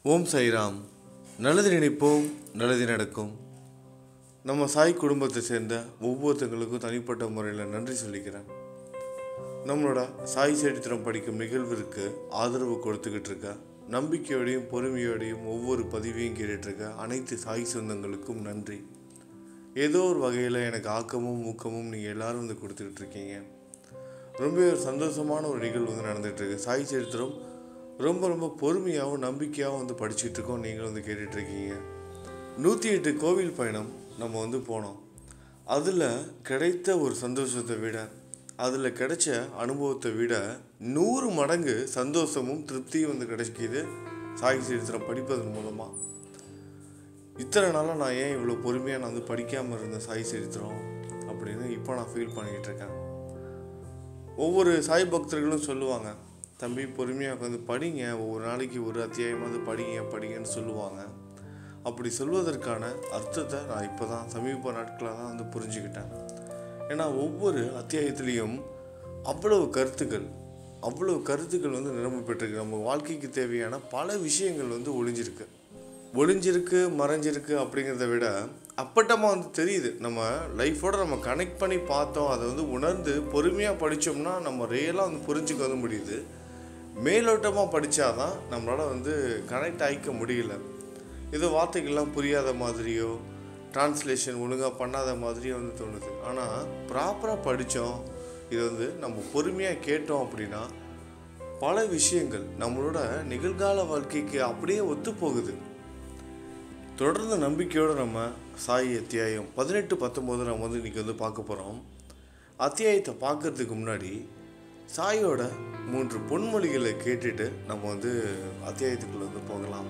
ஓம் சாய்ராம் நல்லது நினைப்போம் நல்லது நடக்கும் நம்ம சாய் குடும்பத்தை சேர்ந்த ஒவ்வொருத்தங்களுக்கும் தனிப்பட்ட முறையில் நன்றி சொல்லிக்கிறேன் நம்மளோட சாய் சரித்திரம் படிக்கும் நிகழ்விற்கு ஆதரவு கொடுத்துக்கிட்டு இருக்க நம்பிக்கையோடையும் பொறுமையோடையும் ஒவ்வொரு பதிவையும் கேட்டுட்டு இருக்க அனைத்து சாய் சொந்தங்களுக்கும் நன்றி ஏதோ ஒரு வகையில் எனக்கு ஆக்கமும் ஊக்கமும் நீங்கள் எல்லாரும் வந்து கொடுத்துக்கிட்டு இருக்கீங்க ரொம்ப ஒரு சந்தோஷமான ஒரு நிகழ்வு வந்து நடந்துட்டு இருக்கு சாய் சரித்திரம் ரொம்ப ரொம்ப பொறுமையாகவும் நம்பிக்கையாகவும் வந்து படிச்சுட்டு இருக்கோம் நீங்களும் வந்து கேட்டுட்டு இருக்கீங்க நூற்றி எட்டு கோவில் பயணம் நம்ம வந்து போனோம் அதில் கிடைத்த ஒரு சந்தோஷத்தை விட அதில் கிடைச்ச அனுபவத்தை விட நூறு மடங்கு சந்தோஷமும் திருப்தியும் வந்து கிடைக்கிது சாய் சரித்திரம் படிப்பதன் மூலமாக இத்தனை நாளாக நான் ஏன் இவ்வளோ பொறுமையாக நான் வந்து படிக்காமல் இருந்தேன் சாய் சரித்திரம் அப்படின்னு இப்போ நான் ஃபீல் பண்ணிக்கிட்டு இருக்கேன் ஒவ்வொரு சாய் பக்தர்களும் சொல்லுவாங்க தம்பி பொறுமையாக உட்காந்து படிங்க ஒவ்வொரு நாளைக்கு ஒரு அத்தியாயமாவது படிங்க படிங்கன்னு சொல்லுவாங்க அப்படி சொல்வதற்கான அர்த்தத்தை நான் இப்போ தான் சமீப நாட்களாக தான் வந்து புரிஞ்சுக்கிட்டேன் ஏன்னா ஒவ்வொரு அத்தியாயத்துலேயும் அவ்வளவு கருத்துக்கள் அவ்வளவு கருத்துக்கள் வந்து நிரம்ப பெற்றிருக்கு நம்ம வாழ்க்கைக்கு தேவையான பல விஷயங்கள் வந்து ஒளிஞ்சிருக்கு ஒளிஞ்சிருக்கு மறைஞ்சிருக்கு அப்படிங்கிறத விட அப்பட்டமாக வந்து தெரியுது நம்ம லைஃபோட நம்ம கனெக்ட் பண்ணி பார்த்தோம் அதை வந்து உணர்ந்து பொறுமையாக படித்தோம்னா நம்ம ரியலாக வந்து புரிஞ்சுக்க வந்து முடியுது மேலோட்டமாக படித்தாதான் நம்மளால் வந்து கனெக்ட் ஆகிக்க முடியல இது வார்த்தைகள்லாம் புரியாத மாதிரியோ டிரான்ஸ்லேஷன் ஒழுங்காக பண்ணாத மாதிரியோ வந்து தோணுது ஆனால் ப்ராப்பராக படித்தோம் இது வந்து நம்ம பொறுமையாக கேட்டோம் அப்படின்னா பல விஷயங்கள் நம்மளோட நிகழ்கால வாழ்க்கைக்கு அப்படியே ஒத்து போகுது தொடர்ந்து நம்பிக்கையோடு நம்ம சாய் அத்தியாயம் பதினெட்டு பத்தொம்போது நம்ம வந்து இன்றைக்கி வந்து பார்க்க போகிறோம் அத்தியாயத்தை பார்க்கறதுக்கு முன்னாடி சாயோட மூன்று பொன்மொழிகளை கேட்டுட்டு நம்ம வந்து அத்தியாயத்துக்குள்ள வந்து போகலாம்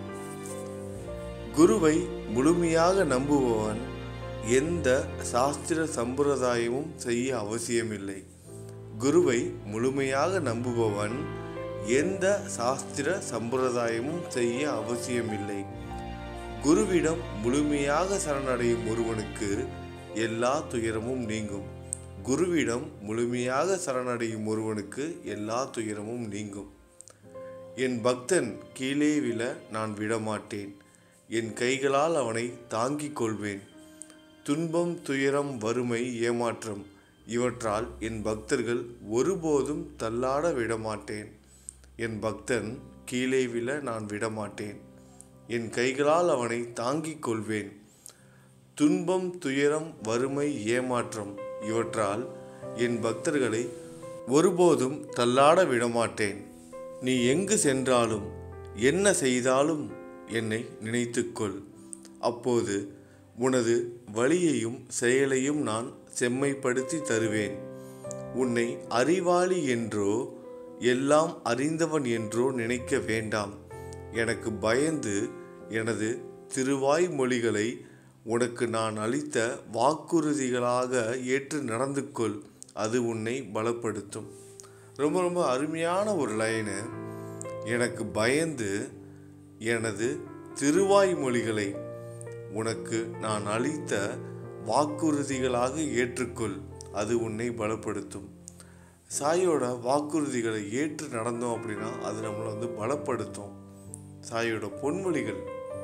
குருவை முழுமையாக நம்புபவன் எந்த சாஸ்திர சம்பிரதாயமும் செய்ய அவசியமில்லை குருவை முழுமையாக நம்புபவன் எந்த சாஸ்திர சம்பிரதாயமும் செய்ய அவசியமில்லை குருவிடம் முழுமையாக சரணடையும் ஒருவனுக்கு எல்லா துயரமும் நீங்கும் குருவிடம் முழுமையாக சரணடையும் ஒருவனுக்கு எல்லா துயரமும் நீங்கும் என் பக்தன் கீழே விழ நான் விடமாட்டேன் என் கைகளால் அவனை தாங்கிக் கொள்வேன் துன்பம் துயரம் வறுமை ஏமாற்றம் இவற்றால் என் பக்தர்கள் ஒருபோதும் தள்ளாட விடமாட்டேன் என் பக்தன் கீழே விழ நான் விடமாட்டேன் என் கைகளால் அவனை தாங்கிக் கொள்வேன் துன்பம் துயரம் வறுமை ஏமாற்றம் இவற்றால் என் பக்தர்களை ஒருபோதும் தள்ளாட விடமாட்டேன் நீ எங்கு சென்றாலும் என்ன செய்தாலும் என்னை நினைத்துக்கொள் அப்போது உனது வழியையும் செயலையும் நான் செம்மைப்படுத்தி தருவேன் உன்னை அறிவாளி என்றோ எல்லாம் அறிந்தவன் என்றோ நினைக்க வேண்டாம் எனக்கு பயந்து எனது திருவாய் மொழிகளை உனக்கு நான் அளித்த வாக்குறுதிகளாக ஏற்று நடந்து கொள் அது உன்னை பலப்படுத்தும் ரொம்ப ரொம்ப அருமையான ஒரு லைனு எனக்கு பயந்து எனது திருவாய் மொழிகளை உனக்கு நான் அளித்த வாக்குறுதிகளாக ஏற்றுக்கொள் அது உன்னை பலப்படுத்தும் சாயோட வாக்குறுதிகளை ஏற்று நடந்தோம் அப்படின்னா அது நம்மளை வந்து பலப்படுத்தும் சாயோட பொன்மொழிகள்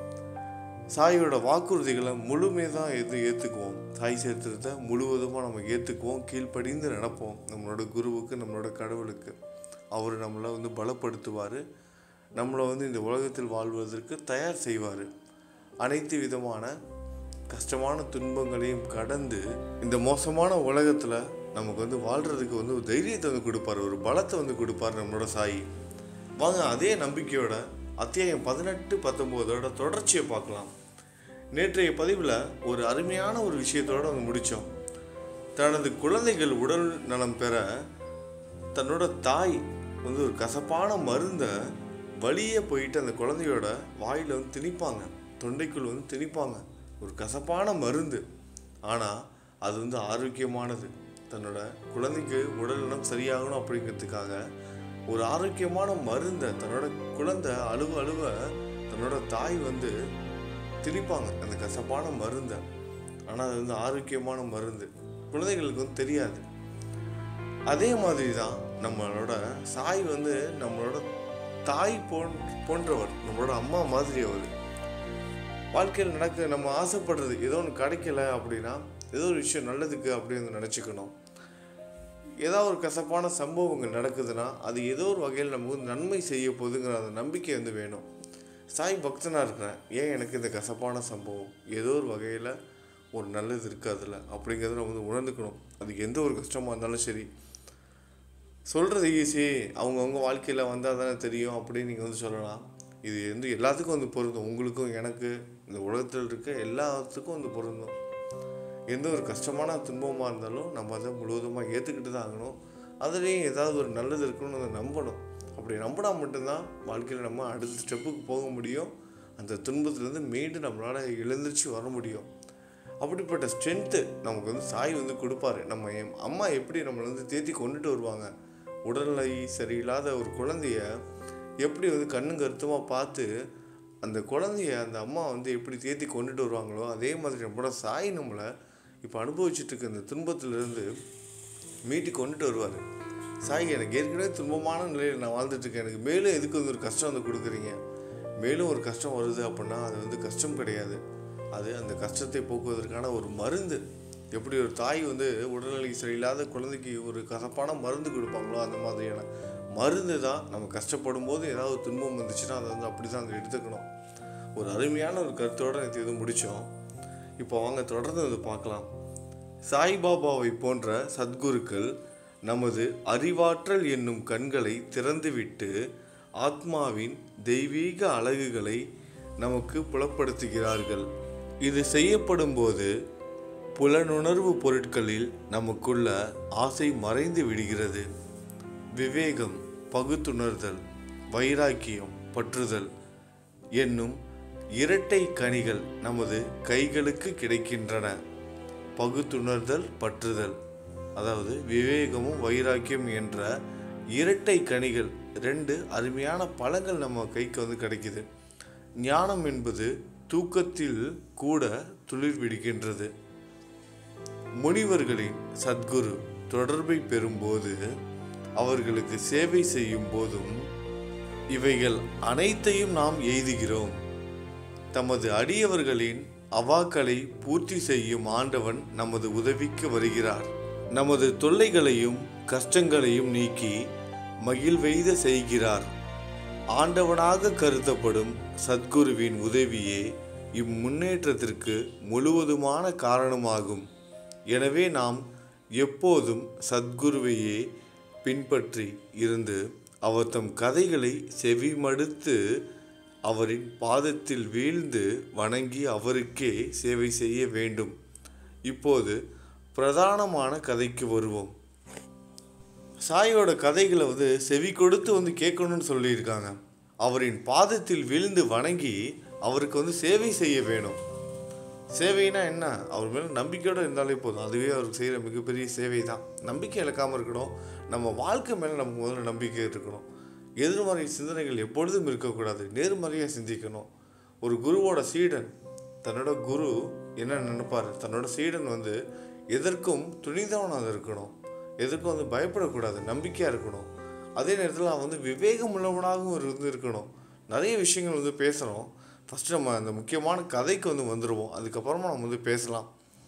சாயோட வாக்குறுதிகளை முழுமையாக தான் எது ஏற்றுக்குவோம் சாய் சரித்திரத்தை முழுவதுமாக நம்ம ஏற்றுக்குவோம் கீழ்ப்படிந்து நடப்போம் நம்மளோட குருவுக்கு நம்மளோட கடவுளுக்கு அவர் நம்மளை வந்து பலப்படுத்துவார் நம்மளை வந்து இந்த உலகத்தில் வாழ்வதற்கு தயார் செய்வார் அனைத்து விதமான கஷ்டமான துன்பங்களையும் கடந்து இந்த மோசமான உலகத்தில் நமக்கு வந்து வாழ்கிறதுக்கு வந்து ஒரு தைரியத்தை வந்து கொடுப்பார் ஒரு பலத்தை வந்து கொடுப்பார் நம்மளோட சாய் வாங்க அதே நம்பிக்கையோட அத்தியாயம் பதினெட்டு பத்தொம்போதோட தொடர்ச்சியை பார்க்கலாம் நேற்றைய பதிவில் ஒரு அருமையான ஒரு விஷயத்தோட வந்து முடித்தோம் தனது குழந்தைகள் உடல் நலம் பெற தன்னோட தாய் வந்து ஒரு கசப்பான மருந்தை வழியே போயிட்டு அந்த குழந்தையோட வாயில் வந்து திணிப்பாங்க தொண்டைக்குள் வந்து திணிப்பாங்க ஒரு கசப்பான மருந்து ஆனால் அது வந்து ஆரோக்கியமானது தன்னோட குழந்தைக்கு உடல்நலம் சரியாகணும் அப்படிங்கிறதுக்காக ஒரு ஆரோக்கியமான மருந்தை தன்னோட குழந்தை அழுவ அழுவ தன்னோட தாய் வந்து திணிப்பாங்க அந்த கசப்பான மருந்தை ஆனால் அது வந்து ஆரோக்கியமான மருந்து குழந்தைகளுக்கு வந்து தெரியாது அதே மாதிரி தான் நம்மளோட சாய் வந்து நம்மளோட தாய் போன் போன்றவர் நம்மளோட அம்மா மாதிரி அவர் வாழ்க்கையில் நடக்க நம்ம ஆசைப்படுறது ஏதோ ஒன்று கிடைக்கல அப்படின்னா ஏதோ ஒரு விஷயம் நல்லதுக்கு அப்படின்னு நினச்சிக்கணும் ஏதாவது ஒரு கசப்பான சம்பவங்கள் நடக்குதுன்னா அது ஏதோ ஒரு வகையில் நமக்கு வந்து நன்மை செய்ய போகுதுங்கிற அந்த நம்பிக்கை வந்து வேணும் சாய் பக்தனாக இருக்கிறேன் ஏன் எனக்கு இந்த கசப்பான சம்பவம் ஏதோ ஒரு வகையில் ஒரு நல்லது இருக்குது அதில் அப்படிங்கிறத நம்ம வந்து உணர்ந்துக்கணும் அது எந்த ஒரு கஷ்டமாக இருந்தாலும் சரி சொல்கிறது ஈஸி அவங்கவுங்க வாழ்க்கையில் வந்தால் தானே தெரியும் அப்படின்னு நீங்கள் வந்து சொல்லலாம் இது வந்து எல்லாத்துக்கும் வந்து பொருந்தும் உங்களுக்கும் எனக்கு இந்த உலகத்தில் இருக்க எல்லாத்துக்கும் வந்து பொருந்தும் எந்த ஒரு கஷ்டமான துன்பமாக இருந்தாலும் நம்ம அதை முழுவதுமாக ஏற்றுக்கிட்டு தான் ஆகணும் அதுலேயும் ஏதாவது ஒரு நல்லது இருக்குன்னு அதை நம்பணும் அப்படி நம்பினா மட்டும்தான் வாழ்க்கையில் நம்ம அடுத்த ஸ்டெப்புக்கு போக முடியும் அந்த துன்பத்துலேருந்து மீண்டும் நம்மளால் எழுந்திரிச்சு வர முடியும் அப்படிப்பட்ட ஸ்ட்ரென்த்து நமக்கு வந்து சாய் வந்து கொடுப்பாரு நம்ம எம் அம்மா எப்படி நம்மளை வந்து தேத்தி கொண்டுட்டு வருவாங்க உடல்நிலை சரியில்லாத ஒரு குழந்தைய எப்படி வந்து கண்ணும் கருத்துமாக பார்த்து அந்த குழந்தைய அந்த அம்மா வந்து எப்படி தேத்தி கொண்டுட்டு வருவாங்களோ அதே மாதிரி நம்மளோட சாய் நம்மளை இப்போ அனுபவிச்சுட்டு இருக்க இந்த துன்பத்திலிருந்து மீட்டி கொண்டுட்டு வருவார் சாய் எனக்கு ஏற்கனவே துன்பமான நிலையில் நான் வாழ்ந்துட்டு இருக்கேன் எனக்கு மேலும் எதுக்கு வந்து ஒரு கஷ்டம் வந்து கொடுக்குறீங்க மேலும் ஒரு கஷ்டம் வருது அப்படின்னா அது வந்து கஷ்டம் கிடையாது அது அந்த கஷ்டத்தை போக்குவதற்கான ஒரு மருந்து எப்படி ஒரு தாய் வந்து உடல்நிலை சரியில்லாத குழந்தைக்கு ஒரு கசப்பான மருந்து கொடுப்பாங்களோ அந்த மாதிரியான மருந்து தான் நம்ம கஷ்டப்படும் போது ஏதாவது ஒரு துன்பம் வந்துச்சுன்னா அதை வந்து அப்படி தான் அதை எடுத்துக்கணும் ஒரு அருமையான ஒரு கருத்தோடு நேற்று இது முடித்தோம் இப்போ வாங்க தொடர்ந்து அதை பார்க்கலாம் சாய்பாபாவை போன்ற சத்குருக்கள் நமது அறிவாற்றல் என்னும் கண்களை திறந்துவிட்டு ஆத்மாவின் தெய்வீக அழகுகளை நமக்கு புலப்படுத்துகிறார்கள் இது செய்யப்படும் போது புலனுணர்வு பொருட்களில் நமக்குள்ள ஆசை மறைந்து விடுகிறது விவேகம் பகுத்துணர்தல் வைராக்கியம் பற்றுதல் என்னும் இரட்டை கனிகள் நமது கைகளுக்கு கிடைக்கின்றன பகுத்துணர்தல் பற்றுதல் அதாவது விவேகமும் வைராக்கியம் என்ற இரட்டை கனிகள் ரெண்டு அருமையான பழங்கள் நம்ம கைக்கு வந்து கிடைக்குது ஞானம் என்பது தூக்கத்தில் கூட துளிர் விடுகின்றது முனிவர்களின் சத்குரு தொடர்பை பெறும்போது அவர்களுக்கு சேவை செய்யும் போதும் இவைகள் அனைத்தையும் நாம் எய்துகிறோம் தமது அடியவர்களின் அவாக்களை பூர்த்தி செய்யும் ஆண்டவன் நமது உதவிக்கு வருகிறார் நமது தொல்லைகளையும் கஷ்டங்களையும் நீக்கி மகிழ்வெய்த செய்கிறார் ஆண்டவனாக கருதப்படும் சத்குருவின் உதவியே இம்முன்னேற்றத்திற்கு முழுவதுமான காரணமாகும் எனவே நாம் எப்போதும் சத்குருவையே பின்பற்றி இருந்து அவர் தம் கதைகளை செவிமடுத்து அவரின் பாதத்தில் வீழ்ந்து வணங்கி அவருக்கே சேவை செய்ய வேண்டும் இப்போது பிரதானமான கதைக்கு வருவோம் சாயோட கதைகளை வந்து செவி கொடுத்து வந்து கேட்கணும்னு சொல்லியிருக்காங்க அவரின் பாதத்தில் விழுந்து வணங்கி அவருக்கு வந்து சேவை செய்ய வேணும் சேவைனா என்ன அவர் மேலே நம்பிக்கையோடு இருந்தாலே போதும் அதுவே அவருக்கு செய்கிற மிகப்பெரிய சேவை தான் நம்பிக்கை இழக்காமல் இருக்கணும் நம்ம வாழ்க்கை மேலே நமக்கு முதல்ல நம்பிக்கை இருக்கணும் எதிர்மறை சிந்தனைகள் எப்பொழுதும் இருக்கக்கூடாது நேர்மறையாக சிந்திக்கணும் ஒரு குருவோட சீடன் தன்னோட குரு என்ன நினைப்பார் தன்னோட சீடன் வந்து எதற்கும் துணிந்தவனாக இருக்கணும் எதற்கும் வந்து பயப்படக்கூடாது நம்பிக்கையாக இருக்கணும் அதே நேரத்தில் அவன் வந்து விவேகம் உள்ளவனாகவும் இருந்து இருக்கணும் நிறைய விஷயங்கள் வந்து பேசுகிறோம் ஃபஸ்ட்டு நம்ம அந்த முக்கியமான கதைக்கு வந்து வந்துடுவோம் அதுக்கப்புறமா நம்ம வந்து பேசலாம்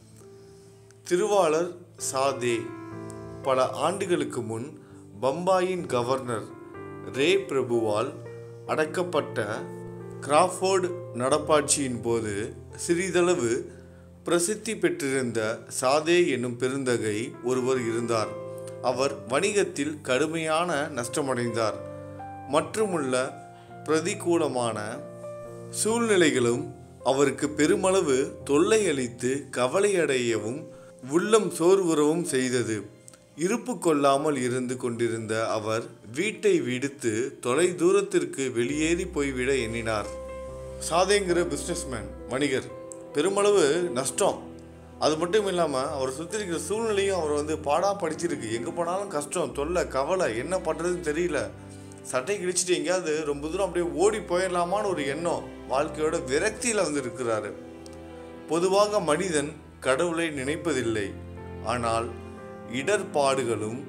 திருவாளர் சாதே பல ஆண்டுகளுக்கு முன் பம்பாயின் கவர்னர் ரே பிரபுவால் அடக்கப்பட்ட கிராஃபோர்டு நடப்பாட்சியின் போது சிறிதளவு பிரசித்தி பெற்றிருந்த சாதே என்னும் பெருந்தகை ஒருவர் இருந்தார் அவர் வணிகத்தில் கடுமையான நஷ்டமடைந்தார் மற்றுமுள்ள பிரதிகூலமான சூழ்நிலைகளும் அவருக்கு பெருமளவு தொல்லை அளித்து கவலையடையவும் உள்ளம் சோர்வுறவும் செய்தது இருப்பு கொள்ளாமல் இருந்து கொண்டிருந்த அவர் வீட்டை விடுத்து தொலை தூரத்திற்கு வெளியேறி போய்விட எண்ணினார் சாதேங்கிற பிஸ்னஸ்மேன் வணிகர் பெருமளவு நஷ்டம் அது மட்டும் இல்லாமல் அவர் சுற்றி இருக்கிற சூழ்நிலையும் அவர் வந்து பாடாக படிச்சிருக்கு எங்கே போனாலும் கஷ்டம் தொல்லை கவலை என்ன பண்ணுறதுன்னு தெரியல சட்டை கிழிச்சிட்டு எங்கேயாவது ரொம்ப தூரம் அப்படியே ஓடி போயிடலாமான்னு ஒரு எண்ணம் வாழ்க்கையோட விரக்தியில் வந்து இருக்கிறாரு பொதுவாக மனிதன் கடவுளை நினைப்பதில்லை ஆனால் இடர்பாடுகளும்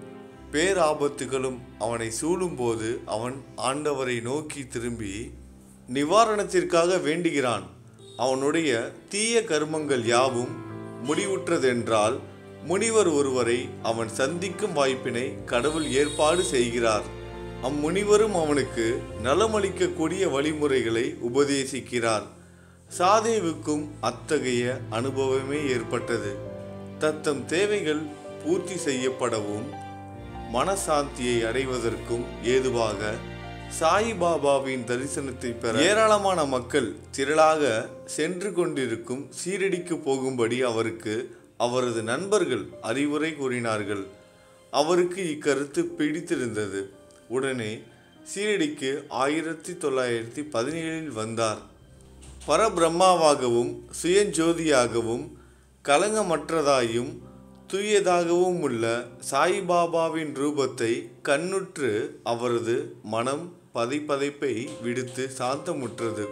பேராபத்துகளும் அவனை சூழும்போது அவன் ஆண்டவரை நோக்கி திரும்பி நிவாரணத்திற்காக வேண்டுகிறான் அவனுடைய தீய கர்மங்கள் யாவும் முடிவுற்றதென்றால் முனிவர் ஒருவரை அவன் சந்திக்கும் வாய்ப்பினை கடவுள் ஏற்பாடு செய்கிறார் அம்முனிவரும் அவனுக்கு நலமளிக்கக்கூடிய வழிமுறைகளை உபதேசிக்கிறார் சாதேவுக்கும் அத்தகைய அனுபவமே ஏற்பட்டது தத்தம் தேவைகள் பூர்த்தி செய்யப்படவும் மனசாந்தியை அடைவதற்கும் ஏதுவாக சாயிபாபாவின் தரிசனத்தை பெற ஏராளமான மக்கள் திரளாக சென்று கொண்டிருக்கும் சீரடிக்கு போகும்படி அவருக்கு அவரது நண்பர்கள் அறிவுரை கூறினார்கள் அவருக்கு இக்கருத்து பிடித்திருந்தது உடனே சீரடிக்கு ஆயிரத்தி தொள்ளாயிரத்தி பதினேழில் வந்தார் பரபிரம்மாவாகவும் சுயஞ்சோதியாகவும் கலங்கமற்றதாயும் தூயதாகவும் உள்ள சாய்பாபாவின் ரூபத்தை கண்ணுற்று அவரது மனம் பதைப்பதைப்பை விடுத்து சாந்தமுற்றது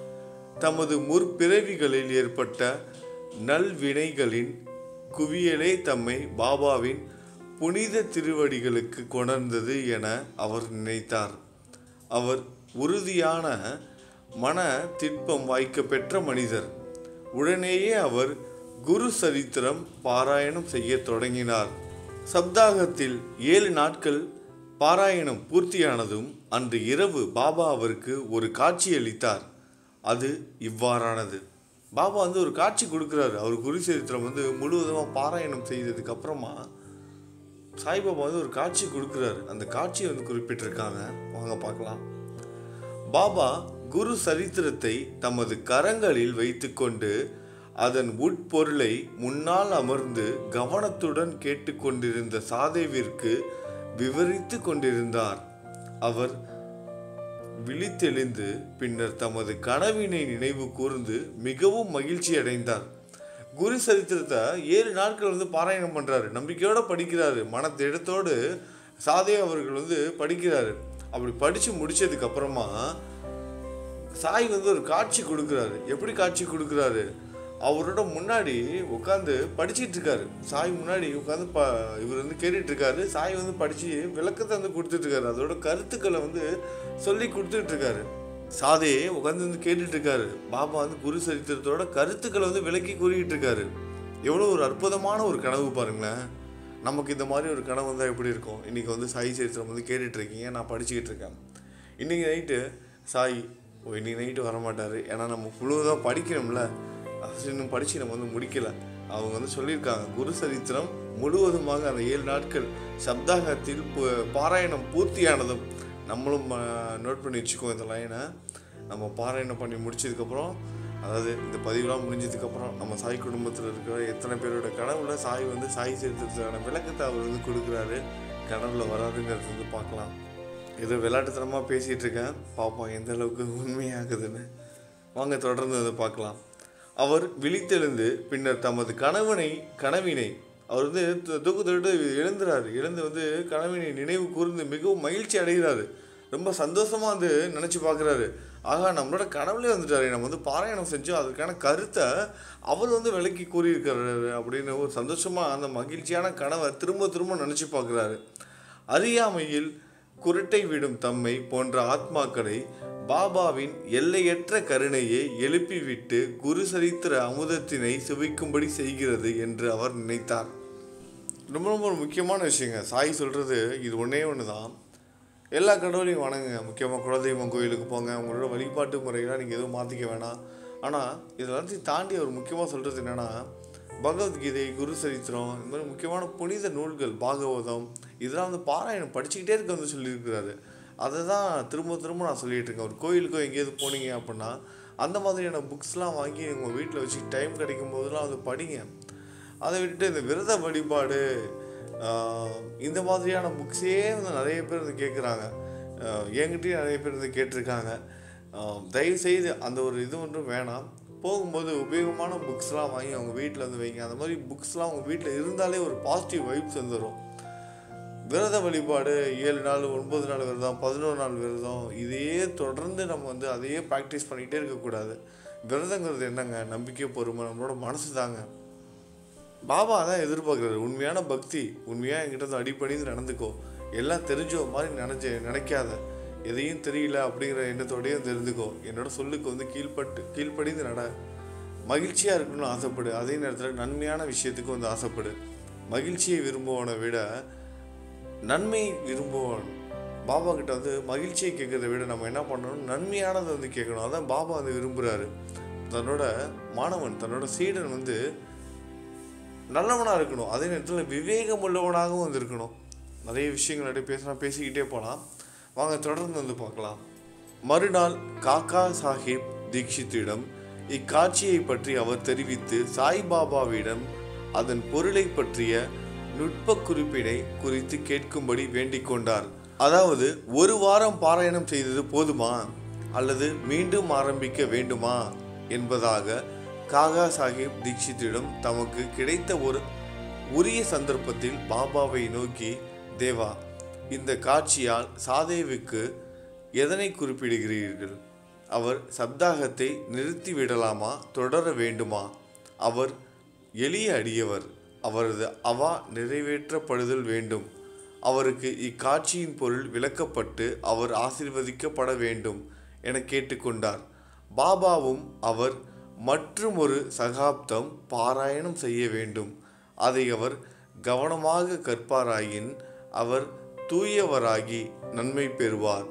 தமது முற்பிறவிகளில் ஏற்பட்ட நல்வினைகளின் குவியலே தம்மை பாபாவின் புனித திருவடிகளுக்கு கொணர்ந்தது என அவர் நினைத்தார் அவர் உறுதியான மன திட்பம் வாய்க்க பெற்ற மனிதர் உடனேயே அவர் குரு சரித்திரம் பாராயணம் செய்யத் தொடங்கினார் சப்தாகத்தில் ஏழு நாட்கள் பாராயணம் பூர்த்தியானதும் அன்று இரவு பாபா அவருக்கு ஒரு காட்சி அளித்தார் அது இவ்வாறானது பாபா வந்து ஒரு காட்சி கொடுக்குறாரு அவர் குரு சரித்திரம் வந்து முழுவதுமாக பாராயணம் செய்ததுக்கு அப்புறமா சாய்பாபா வந்து ஒரு காட்சி கொடுக்குறாரு அந்த காட்சியை வந்து குறிப்பிட்டிருக்காங்க வாங்க பார்க்கலாம் பாபா குரு சரித்திரத்தை தமது கரங்களில் வைத்துக்கொண்டு அதன் உட்பொருளை முன்னால் அமர்ந்து கவனத்துடன் கேட்டுக்கொண்டிருந்த சாதேவிற்கு விவரித்து கொண்டிருந்தார் அவர் விழித்தெழுந்து பின்னர் தமது கனவினை நினைவு கூர்ந்து மிகவும் மகிழ்ச்சி அடைந்தார் குரு சரித்திரத்தை ஏழு நாட்கள் வந்து பாராயணம் பண்றாரு நம்பிக்கையோட படிக்கிறாரு மனத்திடத்தோடு சாதே அவர்கள் வந்து படிக்கிறாரு அப்படி படிச்சு முடிச்சதுக்கு அப்புறமா சாய் வந்து ஒரு காட்சி கொடுக்குறாரு எப்படி காட்சி கொடுக்குறாரு அவரோட முன்னாடி உட்காந்து படிச்சிட்டு இருக்காரு சாய் முன்னாடி உட்காந்து ப இவர் வந்து கேட்டுட்டு இருக்காரு சாய் வந்து படிச்சு விளக்கத்தை வந்து கொடுத்துட்டு இருக்காரு அதோட கருத்துக்களை வந்து சொல்லி கொடுத்துட்டு இருக்காரு சாதே உட்காந்து வந்து கேட்டுட்டு இருக்காரு பாபா வந்து குரு சரித்திரத்தோட கருத்துக்களை வந்து விளக்கி கூறிக்கிட்டு இருக்காரு எவ்வளோ ஒரு அற்புதமான ஒரு கனவு பாருங்களேன் நமக்கு இந்த மாதிரி ஒரு கனவு வந்தால் எப்படி இருக்கும் இன்னைக்கு வந்து சாய் சரித்திரம் வந்து கேட்டுட்டு இருக்கீங்க நான் படிச்சுக்கிட்டு இருக்கேன் இன்னைக்கு நைட்டு சாய் ஓ இன்னைக்கு நைட்டு வரமாட்டார் ஏன்னா நம்ம முழுவதும் படிக்கணும்ல அது இன்னும் படித்து நம்ம வந்து முடிக்கல அவங்க வந்து சொல்லியிருக்காங்க குரு சரித்திரம் முழுவதுமாக அந்த ஏழு நாட்கள் சப்தாகத்தில் பு- பாராயணம் பூர்த்தியானதும் நம்மளும் நோட் பண்ணி வச்சுக்கோ இந்த லைனை நம்ம பாராயணம் பண்ணி முடிச்சதுக்கப்புறம் அதாவது இந்த பதிவுலாம் முடிஞ்சதுக்கப்புறம் நம்ம சாய் குடும்பத்தில் இருக்கிற எத்தனை பேரோட கனவுல சாய் வந்து சாய் சரித்திரத்துக்கான விளக்கத்தை அவர் வந்து கொடுக்குறாரு கனவுல வராதுங்கிறது வந்து பார்க்கலாம் ஏதோ விளையாட்டுத்தனமாக பேசிகிட்டு இருக்கேன் பார்ப்போம் எந்த அளவுக்கு உண்மையாகுதுன்னு வாங்க தொடர்ந்து அதை பார்க்கலாம் அவர் விழித்தெழுந்து பின்னர் தமது கணவனை கனவினை அவர் வந்து து- தூக்கத்தோடு எழுந்துறாரு எழுந்து வந்து கனவினை நினைவு கூர்ந்து மிகவும் மகிழ்ச்சி அடைகிறாரு ரொம்ப சந்தோஷமா வந்து நினச்சி பார்க்குறாரு ஆகா நம்மளோட கனவுலே வந்துட்டாரு நம்ம வந்து பாராயணம் செஞ்சோம் அதற்கான கருத்தை அவர் வந்து விளக்கி கூறியிருக்கிறாரு அப்படின்னு ஒரு சந்தோஷமா அந்த மகிழ்ச்சியான கனவை திரும்ப திரும்ப நினச்சி பார்க்குறாரு அறியாமையில் குருட்டை விடும் தம்மை போன்ற ஆத்மாக்களை பாபாவின் எல்லையற்ற கருணையை எழுப்பிவிட்டு குரு சரித்திர அமுதத்தினை சுவைக்கும்படி செய்கிறது என்று அவர் நினைத்தார் ரொம்ப ரொம்ப ஒரு முக்கியமான விஷயங்க சாய் சொல்கிறது இது ஒன்றே ஒன்று தான் எல்லா கடவுளையும் வணங்குங்க முக்கியமாக குலதெய்வம் கோயிலுக்கு போங்க உங்களோட வழிபாட்டு முறையெல்லாம் நீங்கள் எதுவும் மாற்றிக்க வேணாம் ஆனால் இதெல்லாத்தையும் தாண்டி அவர் முக்கியமாக சொல்கிறது என்னென்னா பகவத்கீதை குரு சரித்திரம் இந்த மாதிரி முக்கியமான புனித நூல்கள் பாகவதம் இதெல்லாம் வந்து பாராயணம் படிச்சுக்கிட்டே இருக்க வந்து சொல்லியிருக்கிறாரு அதை தான் திரும்ப திரும்ப நான் சொல்லிட்டு இருக்கேன் ஒரு கோயிலுக்கோ எங்கேயாவது போனீங்க அப்படின்னா அந்த மாதிரியான புக்ஸ்லாம் வாங்கி உங்கள் வீட்டில் வச்சு டைம் கிடைக்கும் போதெல்லாம் வந்து படிங்க அதை விட்டுட்டு இந்த விரத வழிபாடு ஆஹ், இந்த மாதிரியான புக்ஸே வந்து நிறைய பேர் வந்து கேட்குறாங்க என்கிட்டயும் நிறைய பேர் வந்து கேட்டிருக்காங்க ஆஹ், தயவு செய்து அந்த ஒரு இது ஒன்றும் வேணாம் போகும்போது உபயோகமான புக்ஸ்லாம் வாங்கி அவங்க வீட்டில் வந்து வைங்க அந்த மாதிரி புக்ஸ்லாம் அவங்க வீட்டில் இருந்தாலே ஒரு பாசிட்டிவ் வைப்ஸ் வந்துடும் விரத வழிபாடு ஏழு நாள் ஒன்பது நாள் விரதம் பதினோரு நாள் விரதம் இதையே தொடர்ந்து நம்ம வந்து அதையே ப்ராக்டிஸ் பண்ணிகிட்டே இருக்கக்கூடாது விரதங்கிறது என்னங்க நம்பிக்கை பொறுமை நம்மளோட மனசு தாங்க பாபா தான் எதிர்பார்க்குறாரு உண்மையான பக்தி உண்மையாக என்கிட்ட வந்து அடிப்பணிந்து நடந்துக்கோ எல்லாம் தெரிஞ்ச மாதிரி நினச்சி நினைக்காத எதையும் தெரியல அப்படிங்கிற எண்ணத்தோடையும் தெரிஞ்சுக்கோ என்னோட சொல்லுக்கு வந்து கீழ்ப்பட்டு கீழ்ப்படிந்து நட மகிழ்ச்சியாக இருக்கணும்னு ஆசைப்படு அதே நேரத்தில் நன்மையான விஷயத்துக்கு வந்து ஆசைப்படு மகிழ்ச்சியை விரும்புவனை விட நன்மை விரும்புவான் பாபா கிட்ட வந்து மகிழ்ச்சியை கேட்கறத விட நம்ம என்ன பண்ணணும் நன்மையானதை வந்து கேட்கணும் அதான் பாபா வந்து விரும்புகிறாரு தன்னோட மாணவன் தன்னோட சீடன் வந்து நல்லவனாக இருக்கணும் அதே நேரத்தில் விவேகம் உள்ளவனாகவும் வந்து இருக்கணும் நிறைய விஷயங்கள் அப்படியே பேசினா பேசிக்கிட்டே போகலாம் வாங்க தொடர்ந்து வந்து பார்க்கலாம் மறுநாள் காக்கா சாஹிப் தீக்ஷித்திடம் இக்காட்சியை பற்றி அவர் தெரிவித்து சாய்பாபாவிடம் அதன் பொருளை பற்றிய நுட்ப குறிப்பினை குறித்து கேட்கும்படி வேண்டிக் கொண்டார் அதாவது ஒரு வாரம் பாராயணம் செய்தது போதுமா அல்லது மீண்டும் ஆரம்பிக்க வேண்டுமா என்பதாக காகா சாஹிப் தீக்ஷித்திடம் தமக்கு கிடைத்த ஒரு உரிய சந்தர்ப்பத்தில் பாபாவை நோக்கி தேவா இந்த காட்சியால் சாதேவுக்கு எதனை குறிப்பிடுகிறீர்கள் அவர் சப்தாகத்தை நிறுத்திவிடலாமா தொடர வேண்டுமா அவர் எளிய அடியவர் அவரது அவா நிறைவேற்றப்படுதல் வேண்டும் அவருக்கு இக்காட்சியின் பொருள் விளக்கப்பட்டு அவர் ஆசீர்வதிக்கப்பட வேண்டும் என கேட்டுக்கொண்டார் பாபாவும் அவர் மற்றும் ஒரு சகாப்தம் பாராயணம் செய்ய வேண்டும் அதை அவர் கவனமாக கற்பாராயின் அவர் தூயவராகி நன்மை பெறுவார்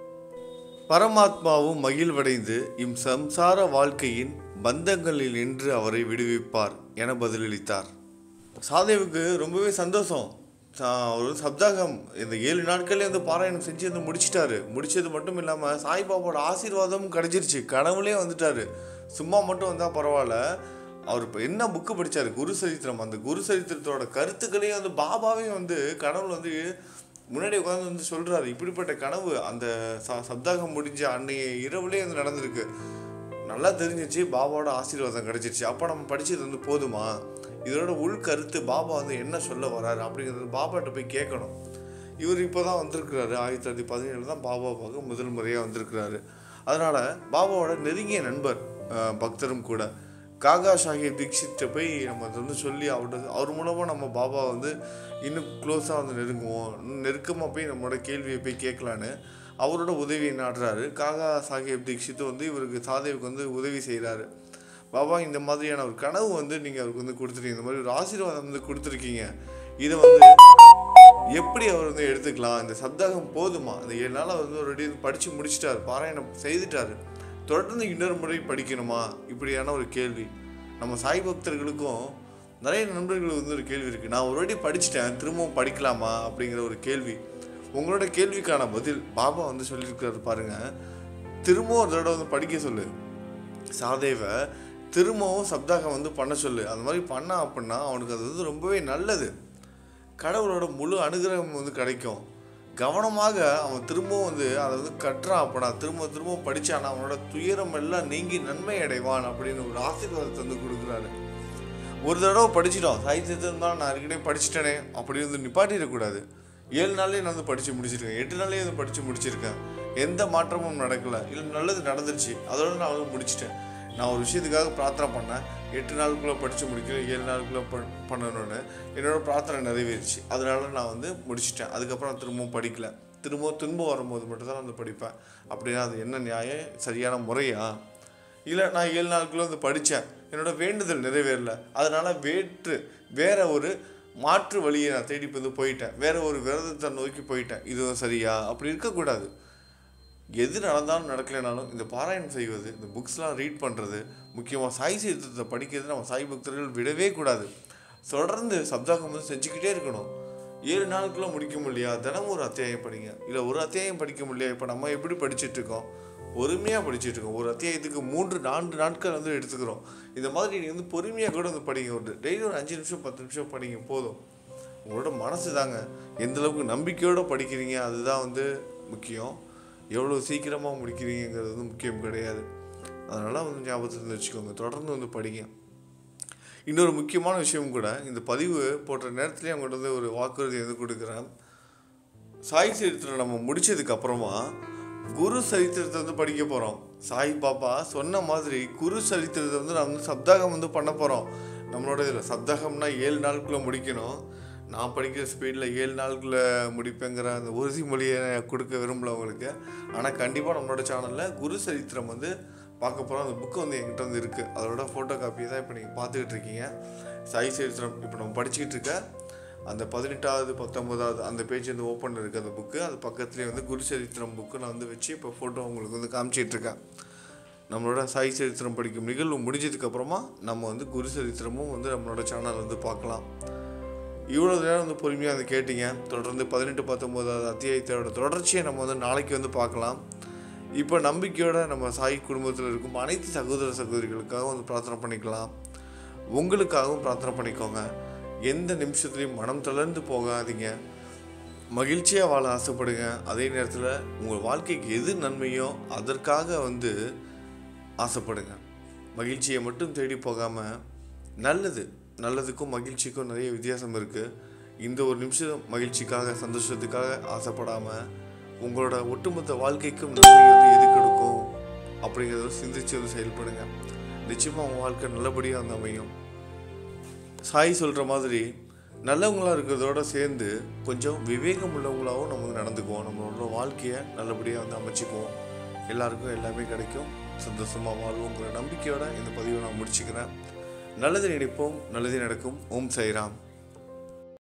பரமாத்மாவும் மகிழ்வடைந்து இம் சம்சார வாழ்க்கையின் பந்தங்களில் நின்று அவரை விடுவிப்பார் என பதிலளித்தார் சாதேவுக்கு ரொம்பவே சந்தோஷம் சா- ஒரு சப்தாகம் இந்த ஏழு நாட்கள்ல வந்து பாராயணம் செஞ்சு வந்து முடிச்சிட்டாரு முடிச்சது மட்டும் இல்லாமல் சாய்பாபாவோட ஆசீர்வாதமும் கிடைச்சிருச்சு கனவுலே வந்துட்டாரு சும்மா மட்டும் வந்தால் பரவாயில்ல அவர் இப்போ என்ன புக்கு படிச்சாரு குரு சரித்திரம் அந்த குரு சரித்திரத்தோட கருத்துக்களையும் வந்து பாபாவையும் வந்து கனவுல வந்து முன்னாடி உட்காந்து வந்து சொல்றாரு இப்படிப்பட்ட கனவு அந்த ச- சப்தாகம் முடிஞ்ச அன்னைய இரவுலேயே வந்து நடந்திருக்கு நல்லா தெரிஞ்சிச்சு பாபாவோட ஆசீர்வாதம் கிடைச்சிருச்சு அப்போ நம்ம படிச்சது வந்து போதுமா இதோட உள் கருத்து பாபா வந்து என்ன சொல்ல வராரு அப்படிங்கிறது பாபாட்ட போய் கேட்கணும் இவர் இப்போ தான் வந்திருக்கிறாரு ஆயிரத்தி தொள்ளாயிரத்தி பதினேழு தான் பாபா பார்க்க முதல் முறையாக வந்திருக்கிறாரு அதனால பாபாவோட நெருங்கிய நண்பர் அஹ், பக்தரும் கூட காகா சாஹிப் தீக்ஷித்தை போய் நம்ம அதை வந்து சொல்லி அவர்கிட்ட அவர் மூலமாக நம்ம பாபா வந்து இன்னும் க்ளோஸாக வந்து நெருங்குவோம் இன்னும் நெருக்கமாக போய் நம்மளோட கேள்வியை போய் கேட்கலான்னு அவரோட உதவியை நாடுறாரு காகா சாஹிப் தீக்ஷித் வந்து இவருக்கு சாதேவுக்கு வந்து உதவி செய்கிறாரு பாபா இந்த மாதிரியான ஒரு கனவு வந்து நீங்கள் அவருக்கு வந்து கொடுத்துருக்கீங்க இந்த மாதிரி ஒரு ஆசீர்வாதம் வந்து கொடுத்துருக்கீங்க இதை வந்து எப்படி அவர் வந்து எடுத்துக்கலாம் இந்த சப்தாகம் போதுமா அந்த ஏழு நாள் அவர் வந்து ஒரு படித்து முடிச்சிட்டாரு பாராயணம் செய்துட்டாரு தொடர்ந்து இன்னொரு முறை படிக்கணுமா இப்படியான ஒரு கேள்வி நம்ம சாய் பக்தர்களுக்கும் நிறைய நண்பர்களுக்கு வந்து ஒரு கேள்வி இருக்குது நான் ஒரு வாட்டி படிச்சிட்டேன் திரும்பவும் படிக்கலாமா அப்படிங்கிற ஒரு கேள்வி உங்களோட கேள்விக்கான பதில் பாபா வந்து சொல்லியிருக்காரு பாருங்க திரும்பவும் ஒரு தடவை வந்து படிக்க சொல்லு சாதேவை திரும்பவும் சப்தாகம் வந்து பண்ண சொல்லு அந்த மாதிரி பண்ணா அப்படின்னா அவனுக்கு அது வந்து ரொம்பவே நல்லது கடவுளோட முழு அனுகிரகம் வந்து கிடைக்கும் கவனமாக அவன் திரும்பவும் வந்து அதை வந்து கட்டுறான் அப்படின்னா திரும்ப திரும்ப படிச்சானா அவனோட துயரம் எல்லாம் நீங்கி நன்மை அடைவான் அப்படின்னு ஒரு ஆசீர்வாதத்தை வந்து கொடுக்குறாரு ஒரு தடவை படிச்சிட்டோம் சாகித்யத்தில் தான் நான் ஏற்கனவே படிச்சிட்டேனே அப்படி வந்து நிப்பாட்டிடக்கூடாது ஏழு நாள்லேயே நான் வந்து படித்து முடிச்சிருக்கேன் எட்டு நாள்லேயே வந்து படித்து முடிச்சிருக்கேன் எந்த மாற்றமும் நடக்கலை இல்லை நல்லது நடந்துருச்சு அதோட நான் வந்து முடிச்சிட்டேன் நான் ஒரு விஷயத்துக்காக பிரார்த்தனை பண்ணேன் எட்டு நாளுக்குள்ளே படித்து முடிக்கணும் ஏழு நாளுக்குள்ளே ப பண்ணணும்னு என்னோட பிரார்த்தனை நிறைவேறிச்சு அதனால நான் வந்து முடிச்சிட்டேன் அதுக்கப்புறம் நான் திரும்பவும் படிக்கல திரும்பவும் துன்பம் வரும்போது மட்டும் தான் வந்து படிப்பேன் அப்படின்னா அது என்ன நியாயம் சரியான முறையா இல்லை நான் ஏழு நாளுக்குள்ள வந்து படித்தேன் என்னோட வேண்டுதல் நிறைவேறல அதனால வேற்று வேற ஒரு மாற்று வழியை நான் தேடி வந்து போயிட்டேன் வேற ஒரு விரதத்தை நோக்கி போயிட்டேன் இது சரியா அப்படி இருக்கக்கூடாது எது நடந்தாலும் நடக்கலைனாலும் இந்த பாராயணம் செய்வது இந்த புக்ஸ்லாம் ரீட் பண்ணுறது முக்கியமாக சாய் சரித்திரத்தை படிக்கிறது நம்ம சாய் பக்தர்கள் விடவே கூடாது தொடர்ந்து சப்தாகம் வந்து செஞ்சுக்கிட்டே இருக்கணும் ஏழு நாளுக்குள்ளே முடிக்க முடியலையா தினமும் ஒரு அத்தியாயம் படிங்க இல்லை ஒரு அத்தியாயம் படிக்க முடியலையா இப்போ நம்ம எப்படி படிச்சுட்டு இருக்கோம் பொறுமையாக படிச்சுட்டு இருக்கோம் ஒரு அத்தியாயத்துக்கு மூன்று நான்கு நாட்கள் வந்து எடுத்துக்கிறோம் இந்த மாதிரி நீங்கள் வந்து பொறுமையாக கூட வந்து படிங்க ஒரு டெய்லி ஒரு அஞ்சு நிமிஷம் பத்து நிமிஷம் படிங்க போதும் உங்களோட மனசு தாங்க எந்த அளவுக்கு நம்பிக்கையோடு படிக்கிறீங்க அதுதான் வந்து முக்கியம் எவ்வளோ சீக்கிரமாக முடிக்கிறீங்கிறது வந்து முக்கியம் கிடையாது அதனால் வந்து ஞாபகத்தில் இருந்து வச்சுக்கோங்க தொடர்ந்து வந்து படிங்க இன்னொரு முக்கியமான விஷயம் கூட இந்த பதிவு போட்ட நேரத்துலேயே அவங்கள்ட்ட வந்து ஒரு வாக்குறுதி வந்து கொடுக்குறேன் சாய் சரித்திரம் நம்ம முடிச்சதுக்கு அப்புறமா குரு சரித்திரத்தை வந்து படிக்க போகிறோம் சாய் பாபா சொன்ன மாதிரி குரு சரித்திரத்தை வந்து நம்ம வந்து சப்தாகம் வந்து பண்ண போகிறோம் நம்மளோட இதில் சப்தாகம்னா ஏழு நாளுக்குள்ளே முடிக்கணும் நான் படிக்கிற ஸ்பீடில் ஏழு நாளுக்குள்ளே முடிப்பேங்கிற அந்த உறுதிமொழியை கொடுக்க விரும்பல உங்களுக்கு ஆனால் கண்டிப்பாக நம்மளோட சேனலில் குரு சரித்திரம் வந்து பார்க்க போகிறோம் அந்த புக்கு வந்து என்கிட்ட வந்து இருக்குது அதோட ஃபோட்டோ காப்பி தான் இப்போ நீங்கள் பார்த்துக்கிட்டு இருக்கீங்க சாய் சரித்திரம் இப்போ நம்ம படிச்சுக்கிட்டு இருக்க அந்த பதினெட்டாவது பத்தொம்போதாவது அந்த பேஜ் வந்து ஓப்பன் இருக்குது அந்த புக்கு அது பக்கத்துலேயே வந்து குரு சரித்திரம் புக்கு நான் வந்து வச்சு இப்போ ஃபோட்டோ உங்களுக்கு வந்து காமிச்சிட்டு இருக்கேன் நம்மளோட சாய் சரித்திரம் படிக்கும் நிகழ்வு முடிஞ்சதுக்கப்புறமா நம்ம வந்து குரு சரித்திரமும் வந்து நம்மளோட சேனல் வந்து பார்க்கலாம் இவ்வளோ நேரம் வந்து பொறுமையாக வந்து கேட்டீங்க தொடர்ந்து பதினெட்டு பத்தொம்போதாவது அத்தியாயத்தோட தொடர்ச்சியை நம்ம வந்து நாளைக்கு வந்து பார்க்கலாம் இப்போ நம்பிக்கையோட நம்ம சாய் குடும்பத்தில் இருக்கும் அனைத்து சகோதர சகோதரிகளுக்காக வந்து பிரார்த்தனை பண்ணிக்கலாம் உங்களுக்காகவும் பிரார்த்தனை பண்ணிக்கோங்க எந்த நிமிஷத்துலையும் மனம் தளர்ந்து போகாதீங்க மகிழ்ச்சியாக வாழ ஆசைப்படுங்க அதே நேரத்தில் உங்கள் வாழ்க்கைக்கு எது நன்மையோ அதற்காக வந்து ஆசைப்படுங்க மகிழ்ச்சியை மட்டும் தேடி போகாமல் நல்லது நல்லதுக்கும் மகிழ்ச்சிக்கும் நிறைய வித்தியாசம் இருக்குது இந்த ஒரு நிமிஷம் மகிழ்ச்சிக்காக சந்தோஷத்துக்காக ஆசைப்படாமல் உங்களோட ஒட்டுமொத்த வாழ்க்கைக்கும் நன்மை வந்து எது கொடுக்கும் அப்படிங்கிறத சிந்திச்சு வந்து செயல்படுங்க நிச்சயமாக உங்கள் வாழ்க்கை நல்லபடியாக வந்து அமையும் சாய் சொல்கிற மாதிரி நல்லவங்களாக இருக்கிறதோட சேர்ந்து கொஞ்சம் விவேகம் உள்ளவங்களாகவும் நம்ம வந்து நடந்துக்குவோம் நம்மளோட வாழ்க்கையை நல்லபடியாக வந்து அமைச்சிக்குவோம் எல்லாருக்கும் எல்லாமே கிடைக்கும் சந்தோஷமாக வாழ்வோங்கிற நம்பிக்கையோட இந்த பதிவை நான் முடிச்சுக்கிறேன் நல்லது நினைப்போம் நல்லது நடக்கும் ஓம் சைராம்